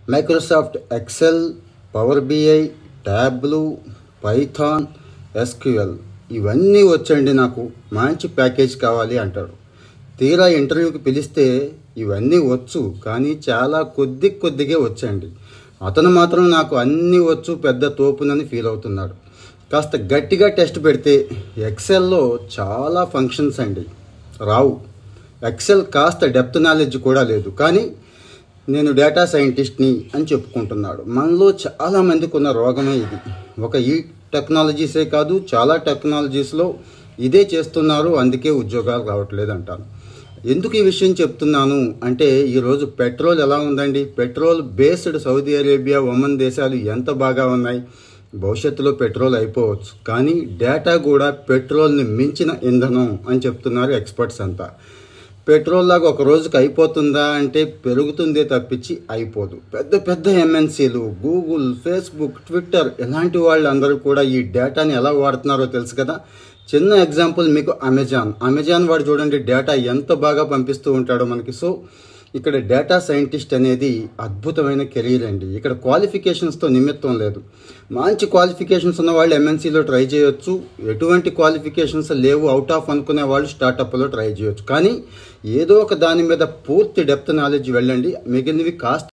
Microsoft Excel Power BI ట్యాబ్లు Python SQL ఇవన్నీ వచ్చండి నాకు మంచి ప్యాకేజ్ కావాలి అంటాడు తీరా ఇంటర్వ్యూకి పిలిస్తే ఇవన్నీ వచ్చు కానీ చాలా కొద్ది కొద్దిగే వచ్చండి అతను మాత్రం నాకు అన్నీ వచ్చు పెద్ద తోపునని ఫీల్ అవుతున్నాడు కాస్త గట్టిగా టెస్ట్ పెడితే ఎక్సెల్లో చాలా ఫంక్షన్స్ అండి రావు ఎక్సెల్ కాస్త డెప్త్ నాలెడ్జ్ కూడా లేదు కానీ నేను డేటా సైంటిస్ట్ని అని చెప్పుకుంటున్నాడు మనలో చాలా మందికి ఉన్న రోగమే ఇది ఒక ఈ టెక్నాలజీసే కాదు చాలా టెక్నాలజీస్లో ఇదే చేస్తున్నారు అందుకే ఉద్యోగాలు రావట్లేదు అంటాను ఎందుకు ఈ విషయం చెప్తున్నాను అంటే ఈరోజు పెట్రోల్ ఎలా ఉందండి petrol based Saudi Arabia Oman దేశాలు ఎంత బాగా ఉన్నాయి భవిష్యత్తులో పెట్రోల్ అయిపోవచ్చు కానీ డేటా కూడా పెట్రోల్ని మించిన ఇంధనం అని చెప్తున్నారు ఎక్స్పర్ట్స్ అంతా పెట్రోల్ లాగా ఒక రోజుకి అయిపోతుందా అంటే పెరుగుతుందే తప్పించి అయిపోదు పెద్ద పెద్ద ఎంఎన్సీలు గూగుల్ ఫేస్బుక్ ట్విట్టర్ ఇలాంటి వాళ్ళందరూ కూడా ఈ డేటాని ఎలా వాడుతున్నారో తెలుసు కదా చిన్న ఎగ్జాంపుల్ మీకు అమెజాన్ అమెజాన్ వాడు చూడండి డేటా ఎంత బాగా పంపిస్తూ ఉంటాడో మనకి సో ఇక్కడ డేటా సైంటిస్ట్ అనేది అద్భుతమైన కెరీర్ అండి ఇక్కడ క్వాలిఫికేషన్స్తో నిమిత్తం లేదు మంచి క్వాలిఫికేషన్స్ ఉన్న వాళ్ళు ఎంఎన్సీలో ట్రై చేయొచ్చు ఎటువంటి క్వాలిఫికేషన్స్ లేవు అవుట్ ఆఫ్ అనుకునే వాళ్ళు స్టార్టప్లో ట్రై చేయొచ్చు కానీ ఏదో ఒక దాని మీద పూర్తి డెప్త్ నాలెడ్జ్ వెళ్ళండి మిగిలినవి కాస్ట్